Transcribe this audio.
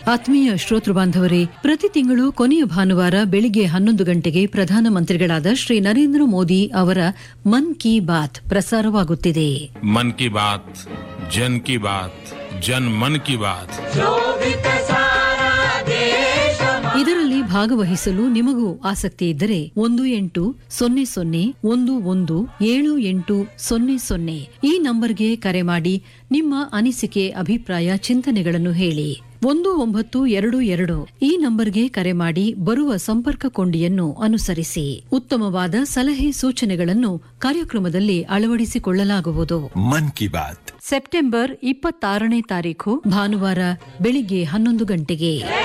ಆತ್ಮೀಯ ಶ್ರೋತೃ ಬಾಂಧವರೇ ಪ್ರತಿ ತಿಂಗಳು ಕೊನೆಯ ಭಾನುವಾರ ಬೆಳಿಗ್ಗೆ ಹನ್ನೊಂದು ಗಂಟೆಗೆ ಪ್ರಧಾನಮಂತ್ರಿಗಳಾದ ಶ್ರೀ ನರೇಂದ್ರ ಮೋದಿ ಅವರ ಮನ್ ಕಿ ಬಾತ್ ಪ್ರಸಾರವಾಗುತ್ತಿದೆ मन की बात जन की बात जन मन की बात ಇದರಲ್ಲಿ ಭಾಗವಹಿಸಲು ನಿಮಗೂ ಆಸಕ್ತಿ ಇದ್ದರೆ ಒಂದು ಎಂಟು ಸೊನ್ನೆ ಸೊನ್ನೆ ಒಂದು ಒಂದು ಏಳು ಎಂಟು ಸೊನ್ನೆ ಸೊನ್ನೆ ಈ ನಂಬರ್ಗೆ ಕರೆ ಮಾಡಿ ನಿಮ್ಮ ಅನಿಸಿಕೆ ಅಭಿಪ್ರಾಯ ಚಿಂತನೆಗಳನ್ನು ಹೇಳಿ ಒಂದು ಒಂಬತ್ತು ಎರಡು ಎರಡು ಈ ನಂಬರ್ಗೆ ಕರೆ ಮಾಡಿ ಬರುವ ಸಂಪರ್ಕ ಕೊಂಡಿಯನ್ನು ಅನುಸರಿಸಿ ಉತ್ತಮವಾದ ಸಲಹೆ ಸೂಚನೆಗಳನ್ನು ಕಾರ್ಯಕ್ರಮದಲ್ಲಿ ಅಳವಡಿಸಿಕೊಳ್ಳಲಾಗುವುದು मन की बात ಸೆಪ್ಟೆಂಬರ್ ಇಪ್ಪತ್ತಾರನೇ ತಾರೀಖು ಭಾನುವಾರ ಬೆಳಿಗ್ಗೆ ಹನ್ನೊಂದು ಗಂಟೆಗೆ